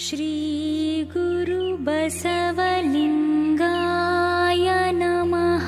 श्रीगुरुबसवलिङ्गाय नमः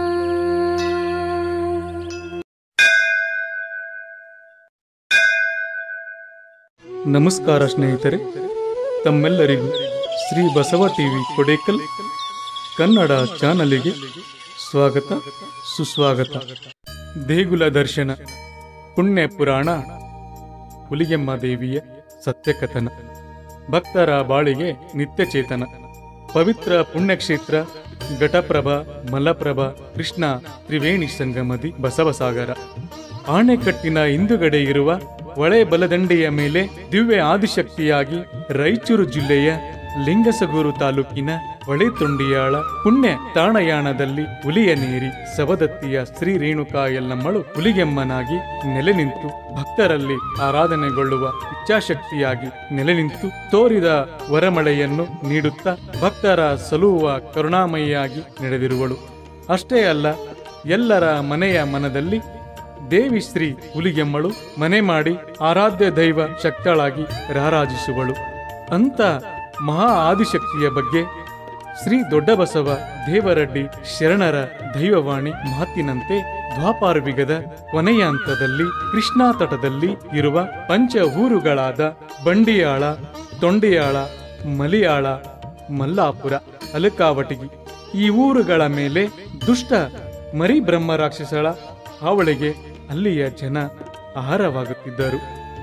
ನಮಸ್ಕಾರ ಸ್ನೇಹಿತರೆ ತಮ್ಮೆಲ್ಲರಿಗೂ ಶ್ರೀ ಬಸವ ಟಿವಿ ಕೊಡೇಕಲ್ ಕನ್ನಡ ಚಾನಲಿಗೆ ಸ್ವಾಗತ ಸುಸ್ವಾಗತ ದೇಗುಲ ದರ್ಶನ ಪುಣ್ಯ ಪುರಾಣ ಹುಲಿಗೆಮ್ಮ ದೇವಿಯ ಸತ್ಯಕಥನ ಭಕ್ತರ ಬಾಳಿಗೆ ನಿತ್ಯ ಚೇತನ ಪವಿತ್ರ ಪುಣ್ಯಕ್ಷೇತ್ರ ಘಟಪ್ರಭ ಮಲಪ್ರಭ ಕೃಷ್ಣ ತ್ರಿವೇಣಿ ಸಂಗಮದಿ ಬಸವಸಾಗರ ಆಣೆಕಟ್ಟಿನ ಹಿಂದುಗಡೆ ಇರುವ ಹೊಳೆ ಬಲದಂಡೆಯ ಮೇಲೆ ದಿವ್ಯ ಆದಿಶಕ್ತಿಯಾಗಿ ರಾಯಚೂರು ಜಿಲ್ಲೆಯ ಲಿಂಗಸಗೂರು ತಾಲೂಕಿನ ಹೊಳೆತೊಂಡಿಯಾಳ ಪುಣ್ಯ ತಾಣಯಾಣದಲ್ಲಿ ಹುಲಿಯ ನೇರಿ ಸವದತ್ತಿಯ ಶ್ರೀ ರೇಣುಕಾ ಯಲ್ಲಮ್ಮಳು ಹುಲಿಗೆಮ್ಮನಾಗಿ ನೆಲೆ ನಿಂತು ಭಕ್ತರಲ್ಲಿ ಆರಾಧನೆಗೊಳ್ಳುವ ಇಚ್ಛಾಶಕ್ತಿಯಾಗಿ ನೆಲೆ ನಿಂತು ತೋರಿದ ವರಮಳೆಯನ್ನು ನೀಡುತ್ತಾ ಭಕ್ತರ ಸಲುಹುವ ಕರುಣಾಮಯಿಯಾಗಿ ನಡೆದಿರುವಳು ಅಷ್ಟೇ ಅಲ್ಲ ಎಲ್ಲರ ಮನೆಯ ಮನದಲ್ಲಿ ದೇವಿ ಶ್ರೀ ಹುಲಿಗೆಮ್ಮಳು ಮನೆ ಮಾಡಿ ಆರಾಧ್ಯ ದೈವ ಶಕ್ತಳಾಗಿ ರಾರಾಜಿಸುವಳು ಅಂತ ಮಹಾ ಆದಿಶಕ್ತಿಯ ಬಗ್ಗೆ ಶ್ರೀ ದೊಡ್ಡಬಸವ ದೇವರಡ್ಡಿ ಶರಣರ ದೈವವಾಣಿ ಮಾತಿನಂತೆ ದ್ವಾಪಾರವಿಗದ ಕೊನೆಯ ಹಂತದಲ್ಲಿ ಕೃಷ್ಣಾ ತಟದಲ್ಲಿ ಇರುವ ಪಂಚ ಊರುಗಳಾದ ಬಂಡಿಯಾಳ ತೊಂಡಿಯಾಳ ಮಲಿಯಾಳ ಮಲ್ಲಾಪುರ ಅಲಕಾವಟಿಗಿ ಈ ಊರುಗಳ ಮೇಲೆ ದುಷ್ಟ ಮರಿ ಬ್ರಹ್ಮ ರಾಕ್ಷಸಳ ಹಾವಳಿಗೆ ಅಲ್ಲಿಯ ಜನ ಆಹಾರವಾಗುತ್ತಿದ್ದರು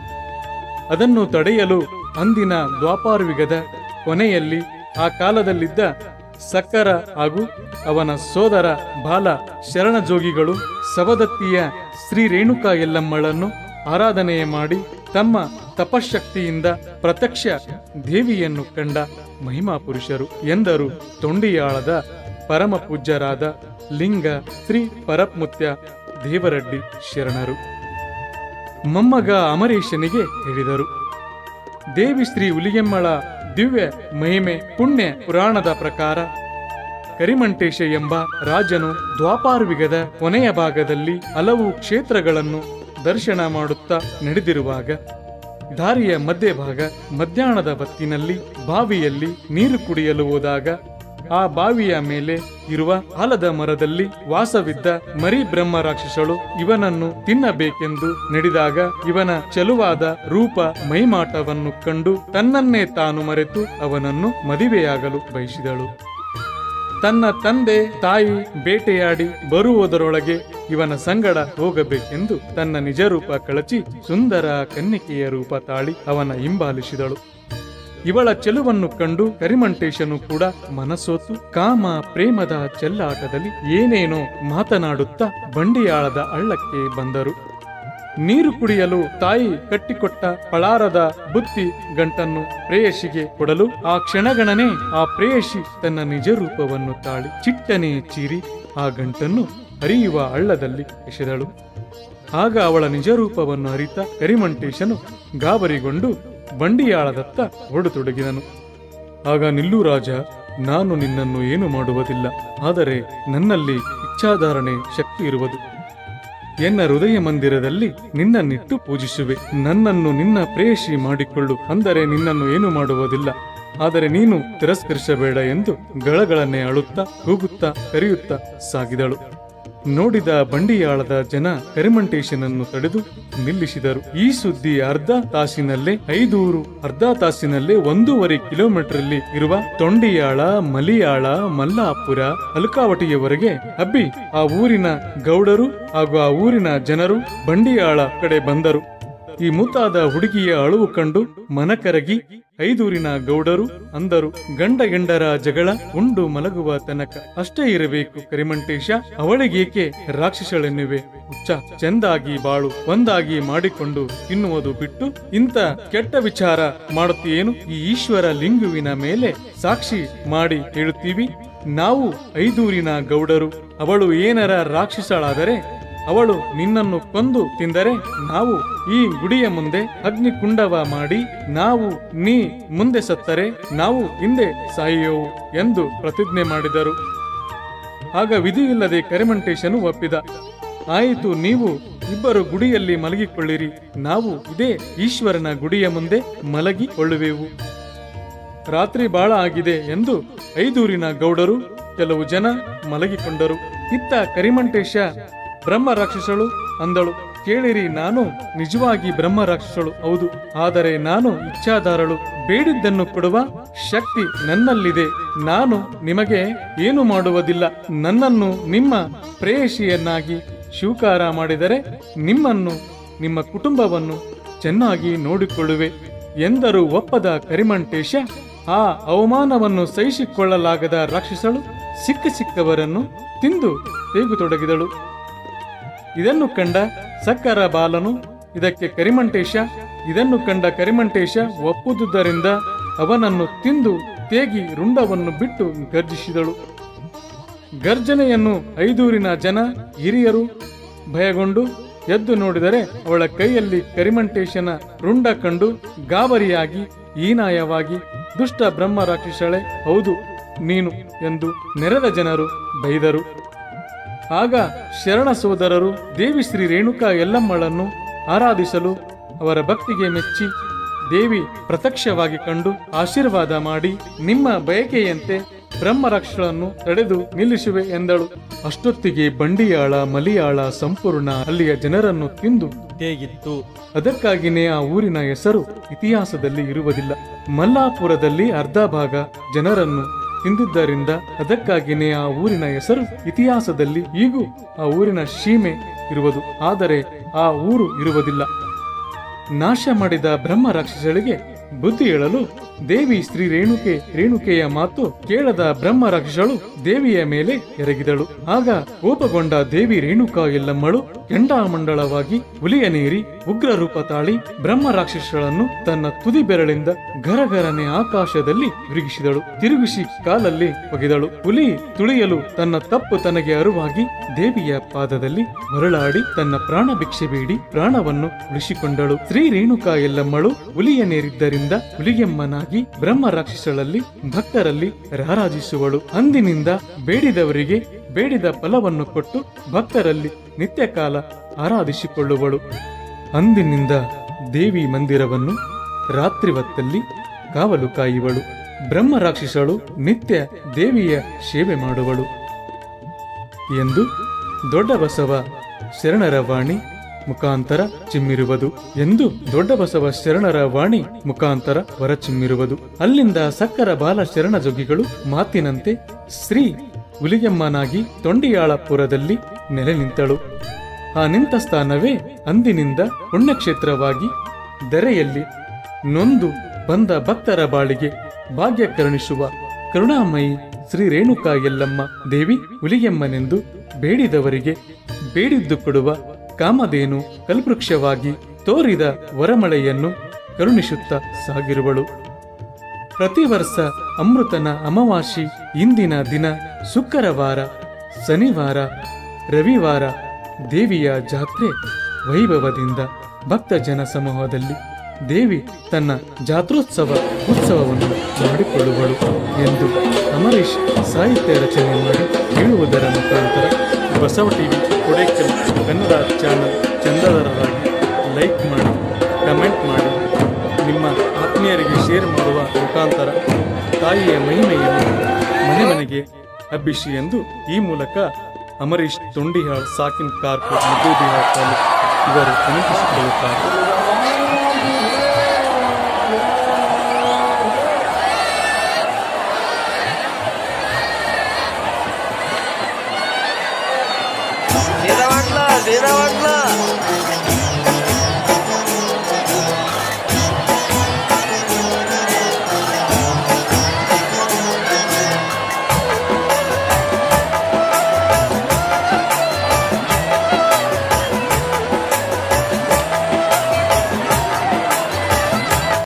ಅದನ್ನು ತಡೆಯಲು ಅಂದಿನ ದ್ವಾಪಾರಯುಗದ ಕೊನೆಯಲ್ಲಿ ಆ ಕಾಲದಲ್ಲಿದ್ದ ಸಕ್ಕರ ಹಾಗೂ ಅವನ ಸೋದರ ಬಾಲ ಶರಣಜೋಗಿಗಳು ಸವದತ್ತಿಯ ಶ್ರೀ ರೇಣುಕಾ ಯಲ್ಲಮ್ಮಳನ್ನು ಆರಾಧನೆ ಮಾಡಿ ತಮ್ಮ ತಪಶಕ್ತಿಯಿಂದ ಪ್ರತ್ಯಕ್ಷ ದೇವಿಯನ್ನು ಕಂಡ ಮಹಿಮಾ ಪುರುಷರು ಎಂದರು ತೊಂಡಿಯಾಳದ ಪರಮ ಪೂಜ್ಯರಾದ ಲಿಂಗ ಶ್ರೀ ಪರಪ್ಮುತ್ಯ ದೇವರಡ್ಡಿ ಶರಣರು ಮೊಮ್ಮಗ ಅಮರೇಶನಿಗೆ ಹೇಳಿದರು ದೇವಿ ಶ್ರೀ ಹುಲಿಗೆಮ್ಮಳ ದಿವ್ಯ ಮಹಿಮೆ ಪುಣ್ಯ ಪುರಾಣದ ಪ್ರಕಾರ ಕರಿಮಂಟೇಶ ಎಂಬ ರಾಜನು ದ್ವಾಪಾರಯುಗದ ಕೊನೆಯ ಭಾಗದಲ್ಲಿ ಹಲವು ಕ್ಷೇತ್ರಗಳನ್ನು ದರ್ಶನ ಮಾಡುತ್ತಾ ನಡೆದಿರುವಾಗ ದಾರಿಯ ಮಧ್ಯಭಾಗ ಮಧ್ಯಾಹ್ನದ ಹೊತ್ತಿನಲ್ಲಿ ಬಾವಿಯಲ್ಲಿ ನೀರು ಕುಡಿಯಲು ಹೋದಾಗ ಆ ಬಾವಿಯ ಮೇಲೆ ಇರುವ ಆಲದ ಮರದಲ್ಲಿ ವಾಸವಿದ್ದ ಮರಿ ಬ್ರಹ್ಮ ರಾಕ್ಷಸಳು ಇವನನ್ನು ತಿನ್ನಬೇಕೆಂದು ನಡೆದಾಗ ಇವನ ಚೆಲುವಾದ ರೂಪ ಮೈಮಾಟವನ್ನು ಕಂಡು ತನ್ನನ್ನೇ ತಾನು ಮರೆತು ಅವನನ್ನು ಮದುವೆಯಾಗಲು ಬಯಸಿದಳು ತನ್ನ ತಂದೆ ತಾಯಿ ಬೇಟೆಯಾಡಿ ಬರುವುದರೊಳಗೆ ಇವನ ಸಂಗಡ ಹೋಗಬೇಕೆಂದು ತನ್ನ ನಿಜ ರೂಪ ಕಳಚಿ ಸುಂದರ ಕನ್ನಿಕೆಯ ರೂಪ ತಾಳಿ ಅವನ ಹಿಂಬಾಲಿಸಿದಳು ಇವಳ ಚೆಲುವನ್ನು ಕಂಡು ಕರಿಮಂಟೇಶನು ಕೂಡ ಮನಸೋತು ಕಾಮ ಪ್ರೇಮದ ಚೆಲ್ಲಾಟದಲ್ಲಿ ಏನೇನೋ ಮಾತನಾಡುತ್ತಾ ಬಂಡಿಯಾಳದ ಹಳ್ಳಕ್ಕೆ ಬಂದರು ನೀರು ಕುಡಿಯಲು ತಾಯಿ ಕಟ್ಟಿಕೊಟ್ಟ ಪಳಾರದ ಬುತ್ತಿ ಗಂಟನ್ನು ಪ್ರೇಯಸಿಗೆ ಕೊಡಲು ಆ ಕ್ಷಣಗಣನೆ ಆ ಪ್ರೇಯಸಿ ತನ್ನ ನಿಜ ರೂಪವನ್ನು ತಾಳಿ ಚಿಟ್ಟನೆ ಚೀರಿ ಆ ಗಂಟನ್ನು ಹರಿಯುವ ಹಳ್ಳದಲ್ಲಿ ಎಸೆದಳು ಆಗ ಅವಳ ನಿಜ ರೂಪವನ್ನು ಅರಿತ ಕರಿಮಂಟೇಶನು ಗಾಬರಿಗೊಂಡು ಬಂಡಿಯಾಳದತ್ತ ಹೊರಡತೊಡಗಿದನು ಆಗ ನಿಲ್ಲು ರಾಜ ನಾನು ನಿನ್ನನ್ನು ಏನು ಮಾಡುವುದಿಲ್ಲ ಆದರೆ ನನ್ನಲ್ಲಿ ಇಚ್ಛಾಧಾರಣೆ ಶಕ್ತಿ ಇರುವುದು ಎನ್ನ ಹೃದಯ ಮಂದಿರದಲ್ಲಿ ನಿನ್ನನ್ನಿಟ್ಟು ಪೂಜಿಸುವೆ ನನ್ನನ್ನು ನಿನ್ನ ಪ್ರೇಯಸಿ ಮಾಡಿಕೊಳ್ಳು ಅಂದರೆ ನಿನ್ನನ್ನು ಏನು ಮಾಡುವುದಿಲ್ಲ ಆದರೆ ನೀನು ತಿರಸ್ಕರಿಸಬೇಡ ಎಂದು ಗಳಗಳನ್ನೇ ಅಳುತ್ತಾ ಕೂಗುತ್ತಾ ಕರೆಯುತ್ತಾ ಸಾಗಿದಳು ನೋಡಿದ ಬಂಡಿಯಾಳದ ಜನ ಕರಿಮಂಟೇಶನನ್ನು ತಡೆದು ನಿಲ್ಲಿಸಿದರು ಈ ಸುದ್ದಿ ಅರ್ಧ ತಾಸಿನಲ್ಲೇ ಐದೂರು ಅರ್ಧ ತಾಸಿನಲ್ಲೇ ಒಂದೂವರೆ ಕಿಲೋಮೀಟರ್ ಅಲ್ಲಿ ಇರುವ ತೊಂಡಿಯಾಳ ಮಲಿಯಾಳ ಮಲ್ಲಾಪುರ ಅಲ್ಕಾವಟಿಯವರೆಗೆ ಹಬ್ಬಿ ಆ ಊರಿನ ಗೌಡರು ಹಾಗೂ ಆ ಊರಿನ ಜನರು ಬಂಡಿಯಾಳ ಕಡೆ ಬಂದರು ಈ ಮುತ್ತಾದ ಹುಡುಗಿಯ ಅಳುವು ಕಂಡು ಮನಕರಗಿ ಐದೂರಿನ ಗೌಡರು ಅಂದರು ಗಂಡ ಗಂಡರ ಜಗಳ ಉಂಡು ಮಲಗುವ ತನಕ ಅಷ್ಟೇ ಇರಬೇಕು ಕರಿಮಂಟೇಶ ಅವಳಿಗೇಕೆ ರಾಕ್ಷಸಳೆನ್ನುವೆ ಹುಚ್ಚ ಚೆಂದಾಗಿ ಬಾಳು ಒಂದಾಗಿ ಮಾಡಿಕೊಂಡು ತಿನ್ನುವುದು ಬಿಟ್ಟು ಇಂಥ ಕೆಟ್ಟ ವಿಚಾರ ಮಾಡುತ್ತೀಯೇನು ಈ ಈಶ್ವರ ಲಿಂಗುವಿನ ಮೇಲೆ ಸಾಕ್ಷಿ ಮಾಡಿ ಹೇಳುತ್ತೀವಿ ನಾವು ಐದೂರಿನ ಗೌಡರು ಅವಳು ಏನರ ರಾಕ್ಷಸಳಾದರೆ ಅವಳು ನಿನ್ನನ್ನು ಕೊಂದು ತಿಂದರೆ ನಾವು ಈ ಗುಡಿಯ ಮುಂದೆ ಅಗ್ನಿಕುಂಡವ ಮಾಡಿ ನಾವು ನೀ ಮುಂದೆ ಸತ್ತರೆ ನಾವು ಹಿಂದೆ ಸಾಯುವೆವು ಎಂದು ಪ್ರತಿಜ್ಞೆ ಮಾಡಿದರು ಆಗ ವಿಧಿಯಿಲ್ಲದೆ ಕರಿಮಂಟೇಶನು ಒಪ್ಪಿದ ಆಯಿತು ನೀವು ಇಬ್ಬರು ಗುಡಿಯಲ್ಲಿ ಮಲಗಿಕೊಳ್ಳಿರಿ ನಾವು ಇದೇ ಈಶ್ವರನ ಗುಡಿಯ ಮುಂದೆ ಮಲಗಿಕೊಳ್ಳುವೆವು ರಾತ್ರಿ ಬಾಳ ಆಗಿದೆ ಎಂದು ಐದೂರಿನ ಗೌಡರು ಕೆಲವು ಜನ ಮಲಗಿಕೊಂಡರು ಇತ್ತ ಕರಿಮಂಟೇಶ ಬ್ರಹ್ಮ ರಾಕ್ಷಸಳು ಅಂದಳು ಕೇಳಿರಿ ನಾನು ನಿಜವಾಗಿ ಬ್ರಹ್ಮ ರಾಕ್ಷಸಳು ಹೌದು ಆದರೆ ನಾನು ಇಚ್ಛಾಧಾರಳು ಬೇಡಿದ್ದನ್ನು ಕೊಡುವ ಶಕ್ತಿ ನನ್ನಲ್ಲಿದೆ ನಾನು ನಿಮಗೆ ಏನು ಮಾಡುವುದಿಲ್ಲ ನನ್ನನ್ನು ನಿಮ್ಮ ಪ್ರೇಯಸಿಯನ್ನಾಗಿ ಸ್ವೀಕಾರ ಮಾಡಿದರೆ ನಿಮ್ಮನ್ನು ನಿಮ್ಮ ಕುಟುಂಬವನ್ನು ಚೆನ್ನಾಗಿ ನೋಡಿಕೊಳ್ಳುವೆ ಎಂದರು ಒಪ್ಪದ ಕರಿಮಂಟೇಶ ಆ ಅವಮಾನವನ್ನು ಸಹಿಸಿಕೊಳ್ಳಲಾಗದ ರಾಕ್ಷಸಳು ಸಿಕ್ಕ ಸಿಕ್ಕವರನ್ನು ತಿಂದು ತೇಗುತೊಡಗಿದಳು ಇದನ್ನು ಕಂಡ ಸಕ್ಕರ ಬಾಲನು ಇದಕ್ಕೆ ಕರಿಮಂಟೇಶ ಇದನ್ನು ಕಂಡ ಕರಿಮಂಟೇಶ ಒಪ್ಪುದುದರಿಂದ ಅವನನ್ನು ತಿಂದು ತೇಗಿ ರುಂಡವನ್ನು ಬಿಟ್ಟು ಗರ್ಜಿಸಿದಳು ಗರ್ಜನೆಯನ್ನು ಐದೂರಿನ ಜನ ಹಿರಿಯರು ಭಯಗೊಂಡು ಎದ್ದು ನೋಡಿದರೆ ಅವಳ ಕೈಯಲ್ಲಿ ಕರಿಮಂಟೇಶನ ರುಂಡ ಕಂಡು ಗಾಬರಿಯಾಗಿ ಹೀನಾಯವಾಗಿ ದುಷ್ಟ ಬ್ರಹ್ಮ ರಾಕ್ಷಸಳೆ ಹೌದು ನೀನು ಎಂದು ನೆರೆದ ಜನರು ಬೈದರು ಆಗ ಶರಣ ಸೋದರರು ದೇವಿ ಶ್ರೀ ರೇಣುಕಾ ಯಲ್ಲಮ್ಮಳನ್ನು ಆರಾಧಿಸಲು ಅವರ ಭಕ್ತಿಗೆ ಮೆಚ್ಚಿ ದೇವಿ ಪ್ರತ್ಯಕ್ಷವಾಗಿ ಕಂಡು ಆಶೀರ್ವಾದ ಮಾಡಿ ನಿಮ್ಮ ಬಯಕೆಯಂತೆ ಬ್ರಹ್ಮರಾಕ್ಷಗಳನ್ನು ತಡೆದು ನಿಲ್ಲಿಸುವೆ ಎಂದಳು ಅಷ್ಟೊತ್ತಿಗೆ ಬಂಡಿಯಾಳ ಮಲಿಯಾಳ ಸಂಪೂರ್ಣ ಅಲ್ಲಿಯ ಜನರನ್ನು ತಿಂದು ಹೇಗಿತ್ತು ಅದಕ್ಕಾಗಿಯೇ ಆ ಊರಿನ ಹೆಸರು ಇತಿಹಾಸದಲ್ಲಿ ಇರುವುದಿಲ್ಲ ಮಲ್ಲಾಪುರದಲ್ಲಿ ಅರ್ಧ ಭಾಗ ಜನರನ್ನು ತಿಂದಿದ್ದರಿಂದ ಅದಕ್ಕಾಗಿಯೇ ಆ ಊರಿನ ಹೆಸರು ಇತಿಹಾಸದಲ್ಲಿ ಈಗೂ ಆ ಊರಿನ ಸೀಮೆ ಇರುವುದು ಆದರೆ ಆ ಊರು ಇರುವುದಿಲ್ಲ ನಾಶ ಮಾಡಿದ ಬ್ರಹ್ಮ ರಾಕ್ಷಸಳಿಗೆ ಬುದ್ಧಿ ಹೇಳಲು ದೇವಿ ಶ್ರೀ ರೇಣುಕೆ ರೇಣುಕೆಯ ಮಾತು ಕೇಳದ ಬ್ರಹ್ಮ ರಾಕ್ಷಸಳು ದೇವಿಯ ಮೇಲೆ ಎರಗಿದಳು ಆಗ ಕೋಪಗೊಂಡ ದೇವಿ ರೇಣುಕಾ ಎಲ್ಲಮ್ಮಳು ಕೆಂಡಾಮಂಡಳವಾಗಿ ಹುಲಿಯನೇರಿ ಉಗ್ರ ರೂಪ ತಾಳಿ ಬ್ರಹ್ಮ ರಾಕ್ಷಸಗಳನ್ನು ತನ್ನ ತುದಿ ಬೆರಳಿಂದ ಗರಗರನೆ ಆಕಾಶದಲ್ಲಿ ತಿರುಗಿಸಿದಳು ತಿರುಗಿಸಿ ಕಾಲಲ್ಲಿ ಒಗೆದಳು ಹುಲಿ ತುಳಿಯಲು ತನ್ನ ತಪ್ಪು ತನಗೆ ಅರುವಾಗಿ ದೇವಿಯ ಪಾದದಲ್ಲಿ ಹೊರಳಾಡಿ ತನ್ನ ಪ್ರಾಣ ಭಿಕ್ಷೆ ಬೇಡಿ ಪ್ರಾಣವನ್ನು ಉಳಿಸಿಕೊಂಡಳು ಶ್ರೀ ರೇಣುಕಾ ಎಲ್ಲಮ್ಮಳು ಹುಲಿಯನೇರಿದ್ದರಿಂದ ಹುಲಿಗೆಮ್ಮನಾಗಿ ಬ್ರಹ್ಮ ರಾಕ್ಷಸಗಳಲ್ಲಿ ಭಕ್ತರಲ್ಲಿ ರಾರಾಜಿಸುವಳು ಅಂದಿನಿಂದ ಬೇಡಿದವರಿಗೆ ಬೇಡಿದ ಫಲವನ್ನು ಕೊಟ್ಟು ಭಕ್ತರಲ್ಲಿ ನಿತ್ಯ ಕಾಲ ಆರಾಧಿಸಿಕೊಳ್ಳುವಳು ಅಂದಿನಿಂದ ದೇವಿ ಮಂದಿರವನ್ನು ರಾತ್ರಿ ಹೊತ್ತಲ್ಲಿ ಕಾವಲು ಕಾಯುವಳು ಬ್ರಹ್ಮ ರಾಕ್ಷಸಳು ನಿತ್ಯ ದೇವಿಯ ಸೇವೆ ಮಾಡುವಳು ಎಂದು ದೊಡ್ಡ ಬಸವ ಶರಣರ ವಾಣಿ ಮುಖಾಂತರ ಚಿಮ್ಮಿರುವುದು ಎಂದು ದೊಡ್ಡ ಬಸವ ಶರಣರ ವಾಣಿ ಮುಖಾಂತರ ಹೊರಚಿಮ್ಮಿರುವುದು ಅಲ್ಲಿಂದ ಸಕ್ಕರ ಬಾಲ ಶರಣ ಜೋಗಿಗಳು ಮಾತಿನಂತೆ ಶ್ರೀ ಹುಲಿಗೆಮ್ಮನಾಗಿ ತೊಂಡಿಯಾಳಪುರದಲ್ಲಿ ನೆಲೆ ನಿಂತಳು ಆ ನಿಂತ ಸ್ಥಾನವೇ ಅಂದಿನಿಂದ ಪುಣ್ಯಕ್ಷೇತ್ರವಾಗಿ ದೆರೆಯಲ್ಲಿ ನೊಂದು ಬಂದ ಭಕ್ತರ ಬಾಳಿಗೆ ಭಾಗ್ಯ ಕರುಣಿಸುವ ಕರುಣಾಮಯಿ ಶ್ರೀ ರೇಣುಕಾ ಯಲ್ಲಮ್ಮ ದೇವಿ ಹುಲಿಗೆಮ್ಮನೆಂದು ಬೇಡಿದವರಿಗೆ ಬೇಡಿದ್ದು ಕೊಡುವ ಕಾಮಧೇನು ಕಲ್ಪವೃಕ್ಷವಾಗಿ ತೋರಿದ ವರಮಳೆಯನ್ನು ಕರುಣಿಸುತ್ತಾ ಸಾಗಿರುವಳು ಪ್ರತಿ ವರ್ಷ ಅಮೃತನ ಅಮಾವಾಸ್ಯೆ ಇಂದಿನ ದಿನ ಶುಕ್ರವಾರ ಶನಿವಾರ ರವಿವಾರ ದೇವಿಯ ಜಾತ್ರೆ ವೈಭವದಿಂದ ಭಕ್ತ ಜನ ಸಮೂಹದಲ್ಲಿ ದೇವಿ ತನ್ನ ಜಾತ್ರೋತ್ಸವ ಉತ್ಸವವನ್ನು ಮಾಡಿಕೊಳ್ಳುವಳು ಎಂದು ಅಮರೀಶ್ ಸಾಹಿತ್ಯ ರಚನೆ ಮಾಡಿ ಹೇಳುವುದರ ಮುಖಾಂತರ ಬಸವ ಟಿವಿ ಕೊಡೇಕಲ್ ಕನ್ನಡ ಚಾನಲ್ ಚಂದಾದಾರರಾಗಿ ಲೈಕ್ ಮಾಡಿ ಕಮೆಂಟ್ ಮಾಡಿ ನಿಮ್ಮ ಆತ್ಮೀಯರಿಗೆ ಶೇರ್ ಮಾಡುವ ಮುಖಾಂತರ ತಾಯಿಯ ಮಹಿಮೆಯನ್ನು ಮನೆ ಮನೆಗೆ ಹಬ್ಬಿಸಿ ಎಂದು ಈ ಮೂಲಕ ಅಮರೀಶ್ ತೊಂಡಿಹಾಳ್ ಸಾಕಿನ್ ಕಾರ್ಪೊರೇಟ್ ಮುದ್ದೇಬಿಹಾಳ್ ತಾಲೂಕು ಇವರು ವಿನಂತಿಸಿಕೊಳ್ಳುತ್ತಾರೆ सीधा वाटलं सीधा वाटलं